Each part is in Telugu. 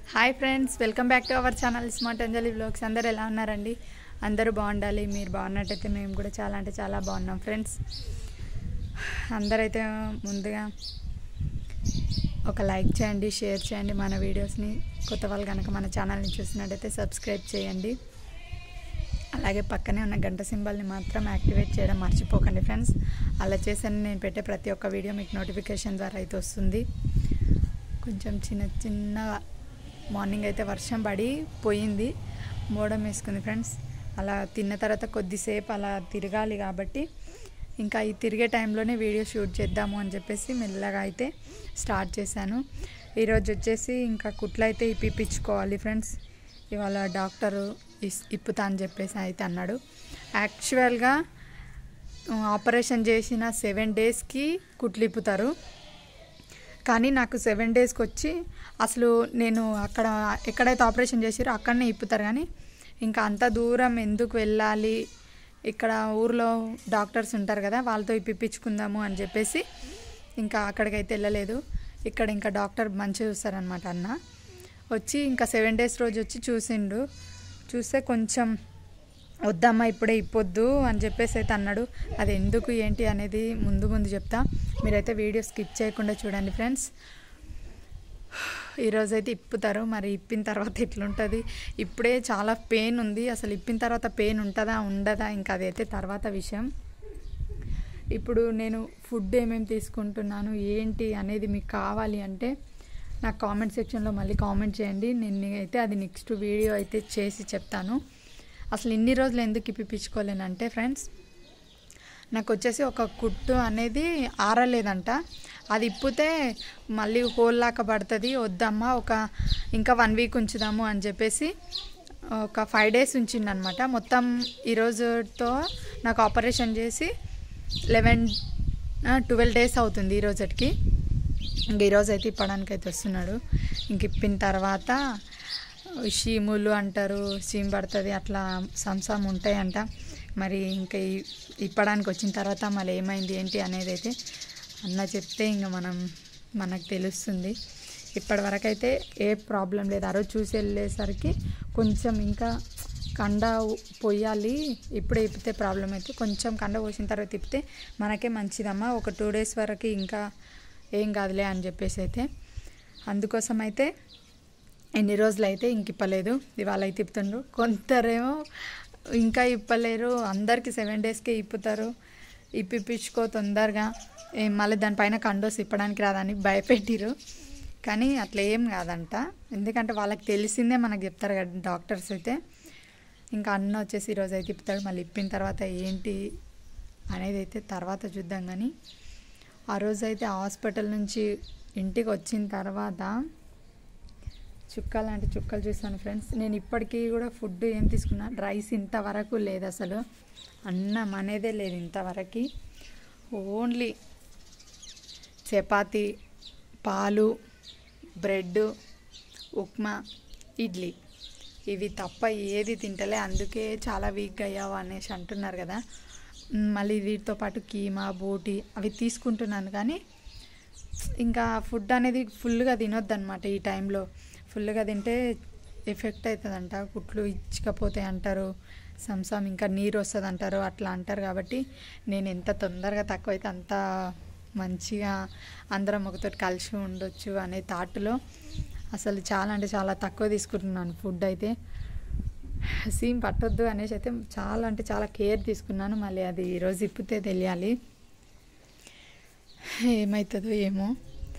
hi friends welcome back to our channel smart Anjali vlogs అందరు ఎలా ఉన్నారండి అందరూ బాగుండాలి మీరు బాగున్నట్టయితే మేము కూడా చాలా అంటే చాలా బాగున్నాం ఫ్రెండ్స్ అందరైతే ముందుగా ఒక లైక్ చేయండి షేర్ చేయండి మన వీడియోస్ని కొత్త వాళ్ళు కనుక మన ఛానల్ని చూసినట్టయితే సబ్స్క్రైబ్ చేయండి అలాగే పక్కనే ఉన్న గంట సింబల్ని మాత్రం యాక్టివేట్ చేయడం మర్చిపోకండి ఫ్రెండ్స్ అలా చేసాను నేను పెట్టే ప్రతి ఒక్క వీడియో మీకు నోటిఫికేషన్ ద్వారా అయితే వస్తుంది కొంచెం చిన్న చిన్న మార్నింగ్ అయితే వర్షం పడి పోయింది మోడం వేసుకుంది ఫ్రెండ్స్ అలా తిన్న తర్వాత కొద్దిసేపు అలా తిరగాలి కాబట్టి ఇంకా ఈ తిరిగే టైంలోనే వీడియో షూట్ చేద్దాము అని చెప్పేసి మెల్లగా అయితే స్టార్ట్ చేశాను ఈరోజు వచ్చేసి ఇంకా కుట్లు అయితే ఇప్పించుకోవాలి ఫ్రెండ్స్ ఇవాళ డాక్టరు ఇస్ ఇప్పుతా అని చెప్పేసి అయితే అన్నాడు యాక్చువల్గా ఆపరేషన్ చేసిన సెవెన్ డేస్కి కుట్లు ఇప్పుతారు కానీ నాకు సెవెన్ డేస్కి వచ్చి అసలు నేను అక్కడ ఎక్కడైతే ఆపరేషన్ చేసిరో అక్కడనే ఇప్పుతారు కానీ ఇంకా అంత దూరం ఎందుకు వెళ్ళాలి ఇక్కడ ఊర్లో డాక్టర్స్ ఉంటారు కదా వాళ్ళతో ఇప్పించుకుందాము అని చెప్పేసి ఇంకా అక్కడికైతే వెళ్ళలేదు ఇక్కడ ఇంకా డాక్టర్ మంచిగా చూస్తారనమాట అన్న వచ్చి ఇంకా సెవెన్ డేస్ రోజు వచ్చి చూసిండు చూస్తే కొంచెం వద్దమ్మా ఇప్పుడే ఇప్పొద్దు అని చెప్పేసి అయితే అన్నాడు అది ఎందుకు ఏంటి అనేది ముందు ముందు చెప్తా మీరైతే వీడియో స్కిప్ చేయకుండా చూడండి ఫ్రెండ్స్ ఈరోజు అయితే ఇప్పుతారు మరి ఇప్పిన తర్వాత ఎట్లుంటుంది ఇప్పుడే చాలా పెయిన్ ఉంది అసలు ఇప్పిన తర్వాత పెయిన్ ఉంటుందా ఉండదా ఇంకా అదైతే తర్వాత విషయం ఇప్పుడు నేను ఫుడ్ ఏమేమి తీసుకుంటున్నాను ఏంటి అనేది మీకు కావాలి అంటే నాకు కామెంట్ సెక్షన్లో మళ్ళీ కామెంట్ చేయండి నేను అయితే అది నెక్స్ట్ వీడియో అయితే చేసి చెప్తాను అసలు ఇన్ని రోజులు ఎందుకు ఇప్పించుకోలేనంటే ఫ్రెండ్స్ నాకు వచ్చేసి ఒక కుట్టు అనేది ఆరలేదంట అది ఇప్పితే మళ్ళీ హోల్ లాగా పడుతుంది వద్దమ్మా ఒక ఇంకా వన్ వీక్ ఉంచుదాము అని చెప్పేసి ఒక ఫైవ్ డేస్ ఉంచిండనమాట మొత్తం ఈరోజుతో నాకు ఆపరేషన్ చేసి లెవెన్ ట్వెల్వ్ డేస్ అవుతుంది ఈ రోజుకి ఇంక ఈరోజు అయితే ఇప్పడానికి అయితే వస్తున్నాడు ఇంక ఇప్పిన తర్వాత షీములు అంటారు షీమ్ పడుతుంది అట్లా సంసం ఉంటాయంట మరి ఇంకా ఇప్పడానికి వచ్చిన తర్వాత మళ్ళీ ఏమైంది ఏంటి అనేది అయితే అన్న చెప్తే ఇంకా మనం మనకు తెలుస్తుంది ఇప్పటి వరకు అయితే ఏ ప్రాబ్లం లేదు ఆ రోజు చూసి వెళ్ళేసరికి కొంచెం ఇంకా కండ పొయ్యాలి ఇప్పుడే ఇప్పితే ప్రాబ్లం అయితే కొంచెం కండ పోసిన తర్వాత తిప్పితే మనకే మంచిదమ్మా ఒక టూ డేస్ వరకు ఇంకా ఏం కాదులే అని చెప్పేసి అయితే అందుకోసం అయితే ఎన్ని రోజులు అయితే ఇంక ఇప్పలేదు ఇవాళ అయితే ఇప్పుతుండ్రు కొందరేమో ఇంకా ఇప్పలేరు అందరికీ సెవెన్ డేస్కే ఇప్పుతారు ఇప్పించుకో తొందరగా మళ్ళీ దానిపైన కండోస్ ఇప్పడానికి రాదని భయపెట్టిరు కానీ అట్లా ఏం కాదంట ఎందుకంటే వాళ్ళకి తెలిసిందే మనకు చెప్తారు కదా డాక్టర్స్ అయితే ఇంకా అన్న వచ్చేసి ఈరోజు అయితే ఇప్పుతాడు మళ్ళీ ఇప్పిన తర్వాత ఏంటి అనేది అయితే తర్వాత చూద్దాం కానీ ఆ రోజు అయితే హాస్పిటల్ నుంచి ఇంటికి వచ్చిన తర్వాత చుక్కలు లాంటి చుక్కలు చూసాను ఫ్రెండ్స్ నేను ఇప్పటికీ కూడా ఫుడ్ ఏం తీసుకున్నా రైస్ ఇంతవరకు లేదు అసలు అన్నం అనేదే లేదు ఇంతవరకు ఓన్లీ చపాతి పాలు బ్రెడ్ ఉప్మా ఇడ్లీ ఇవి తప్ప ఏది తింటలే అందుకే చాలా వీక్గా అయ్యావు అనేసి అంటున్నారు కదా మళ్ళీ వీటితో పాటు కీమా బోటి అవి తీసుకుంటున్నాను కానీ ఇంకా ఫుడ్ అనేది ఫుల్గా తినొద్దు అనమాట ఈ టైంలో ఫుల్గా తింటే ఎఫెక్ట్ అవుతుందంట కుట్లు ఇచ్చకపోతే అంటారు సంసం ఇంకా నీరు వస్తుంది అంటారు అట్లా అంటారు కాబట్టి నేను ఎంత తొందరగా తక్కువ అయితే అంత మంచిగా అందరం ఒకతో కలిసి ఉండొచ్చు అనే థాట్లో అసలు చాలా అంటే చాలా తక్కువ తీసుకుంటున్నాను ఫుడ్ అయితే సీమ్ పట్టొద్దు అనేసి అయితే చాలా అంటే చాలా కేర్ తీసుకున్నాను మళ్ళీ అది ఈరోజు ఇప్పితే తెలియాలి ఏమవుతుందో ఏమో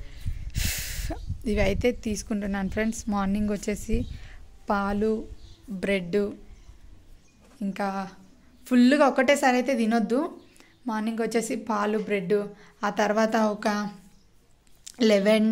ఇవి అయితే తీసుకుంటున్నాను ఫ్రెండ్స్ మార్నింగ్ వచ్చేసి పాలు బ్రెడ్ ఇంకా ఫుల్గా ఒకటేసారి అయితే తినొద్దు మార్నింగ్ వచ్చేసి పాలు బ్రెడ్ ఆ తర్వాత ఒక లెవెన్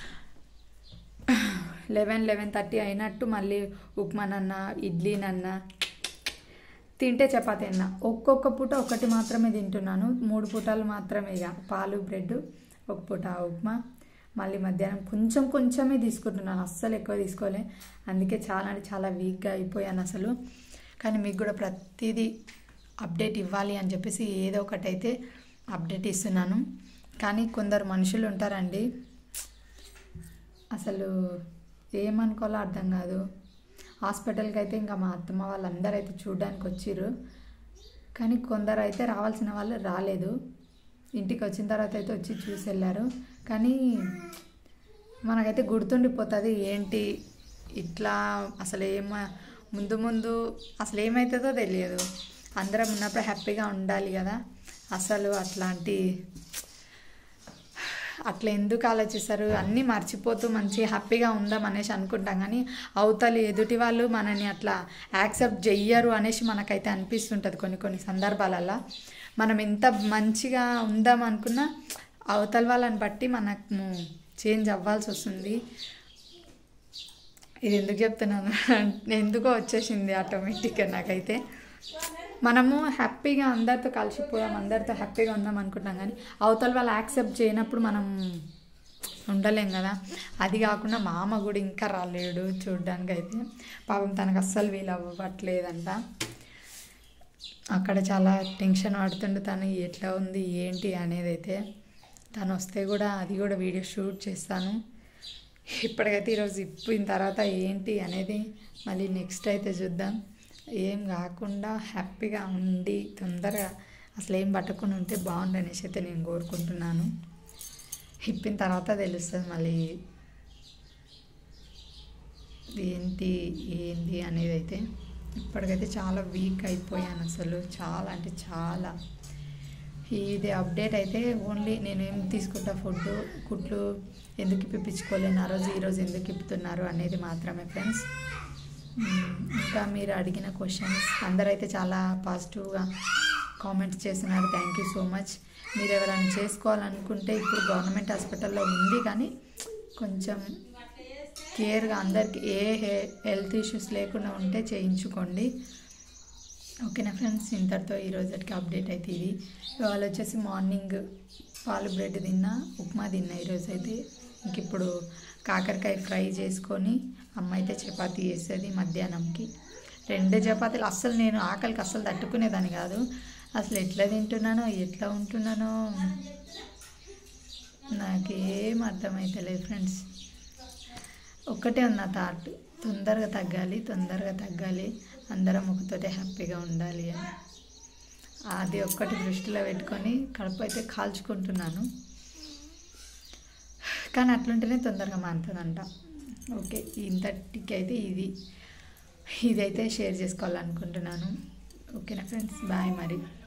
లెవెన్ లెవెన్ థర్టీ అయినట్టు మళ్ళీ ఉప్మానన్నా ఇడ్లీనన్నా తింటే చపాతీ అన్న ఒక్కొక్క పూట ఒకటి మాత్రమే తింటున్నాను మూడు పూటలు మాత్రమే ఇక పాలు బ్రెడ్ ఒక పూట ఉప్మా మళ్ళీ మధ్యాహ్నం కొంచెం కొంచెమే తీసుకుంటున్నాను అస్సలు ఎక్కువ తీసుకోలే అందుకే చాలా అంటే చాలా వీక్గా అయిపోయాను అసలు కానీ మీకు కూడా ప్రతిదీ అప్డేట్ ఇవ్వాలి అని చెప్పేసి ఏదో ఒకటి అయితే అప్డేట్ ఇస్తున్నాను కానీ కొందరు మనుషులు ఉంటారండి అసలు ఏమనుకోవాలో అర్థం కాదు హాస్పిటల్కి అయితే ఇంకా మా అత్తమ్మ వాళ్ళందరూ అయితే చూడడానికి వచ్చిర్రు కానీ కొందరు అయితే రావాల్సిన వాళ్ళు రాలేదు ఇంటికి వచ్చిన తర్వాత అయితే వచ్చి చూసి వెళ్ళారు కానీ మనకైతే గుర్తుండిపోతుంది ఏంటి ఇట్లా అసలు ఏమ ముందు ముందు అసలు ఏమవుతుందో తెలియదు అందరం ఉన్నప్పుడు హ్యాపీగా ఉండాలి కదా అసలు అట్లాంటి అట్లా ఎందుకు ఆలోచిస్తారు అన్నీ మర్చిపోతూ మంచి హ్యాపీగా ఉందాం అనేసి అనుకుంటాం కానీ అవతలి ఎదుటి వాళ్ళు మనని అట్లా యాక్సెప్ట్ చెయ్యరు అనేసి మనకైతే అనిపిస్తుంటుంది కొన్ని కొన్ని సందర్భాలల్లో మనం ఎంత మంచిగా ఉందాం అనుకున్నా అవతల వాళ్ళని బట్టి మనము చేంజ్ అవ్వాల్సి వస్తుంది ఇది ఎందుకు చెప్తున్నాను ఎందుకో వచ్చేసింది ఆటోమేటిక్గా నాకైతే మనము హ్యాపీగా అందరితో కలిసిపోదాం అందరితో హ్యాపీగా ఉందాం అనుకుంటాం కానీ అవతల వాళ్ళు యాక్సెప్ట్ చేయనప్పుడు మనం ఉండలేం కదా అది కాకుండా మా అమ్మ కూడా ఇంకా రాలేడు చూడడానికి అయితే పాపం తనకు అస్సలు వీలు అవ్వట్లేదంట అక్కడ చాలా టెన్షన్ పడుతుండే తను ఎట్లా ఉంది ఏంటి అనేది అయితే తను వస్తే కూడా అది కూడా వీడియో షూట్ చేస్తాను ఇప్పటికైతే ఈరోజు ఇప్పిన తర్వాత ఏంటి అనేది మళ్ళీ నెక్స్ట్ అయితే చూద్దాం ఏం కాకుండా హ్యాపీగా ఉండి తొందరగా అసలు ఏం పట్టకుండా ఉంటే బాగుండు అనేసి అయితే నేను కోరుకుంటున్నాను ఇప్పిన తర్వాత తెలుస్తుంది మళ్ళీ ఏంటి ఏంటి అనేది అయితే ఇప్పటికైతే చాలా వీక్ అయిపోయాను అసలు చాలా అంటే చాలా ఇది అప్డేట్ అయితే ఓన్లీ నేను ఏం తీసుకుంటా ఫుడ్ కుట్లు ఎందుకు ఇప్పించుకోలేను ఆ రోజు ఈరోజు ఎందుకు ఇప్పుతున్నారు అనేది మాత్రమే ఫ్రెండ్స్ ఇంకా మీరు అడిగిన క్వశ్చన్స్ అందరైతే చాలా పాజిటివ్గా కామెంట్స్ చేస్తున్నారు థ్యాంక్ యూ సో మచ్ మీరు ఎవరైనా చేసుకోవాలనుకుంటే ఇప్పుడు గవర్నమెంట్ హాస్పిటల్లో ఉంది కానీ కొంచెం కేర్గా అందరికి ఏ హెల్త్ ఇష్యూస్ లేకుండా ఉంటే చేయించుకోండి ఓకేనా ఫ్రెండ్స్ ఇంతటితో ఈ రోజుకి అప్డేట్ అయితే ఇది ఇవాళ వచ్చేసి మార్నింగ్ పాలు బ్రెడ్ తిన్నా ఉప్మా తిన్నా ఈరోజు అయితే ఇంక ఇప్పుడు కాకరకాయ ఫ్రై చేసుకొని అమ్మ అయితే చపాతీ చేస్తుంది మధ్యాహ్నంకి రెండు చపాతీలు అస్సలు నేను ఆకలికి అస్సలు తట్టుకునేదాన్ని కాదు అసలు ఎట్లా తింటున్నానో ఎట్లా ఉంటున్నానో నాకేం అర్థమైతలేదు ఫ్రెండ్స్ ఒక్కటే ఉన్న థాట్ తొందరగా తగ్గాలి తొందరగా తగ్గాలి అందరం ఒకతోటే హ్యాపీగా ఉండాలి అని అది ఒక్కటి దృష్టిలో పెట్టుకొని కడుపు అయితే కాల్చుకుంటున్నాను కానీ అట్లుంటేనే తొందరగా మారుతుందంట ఓకే ఇంతటికి అయితే ఇది ఇదైతే షేర్ చేసుకోవాలనుకుంటున్నాను ఓకేనా ఫ్రెండ్స్ బాయ్ మరి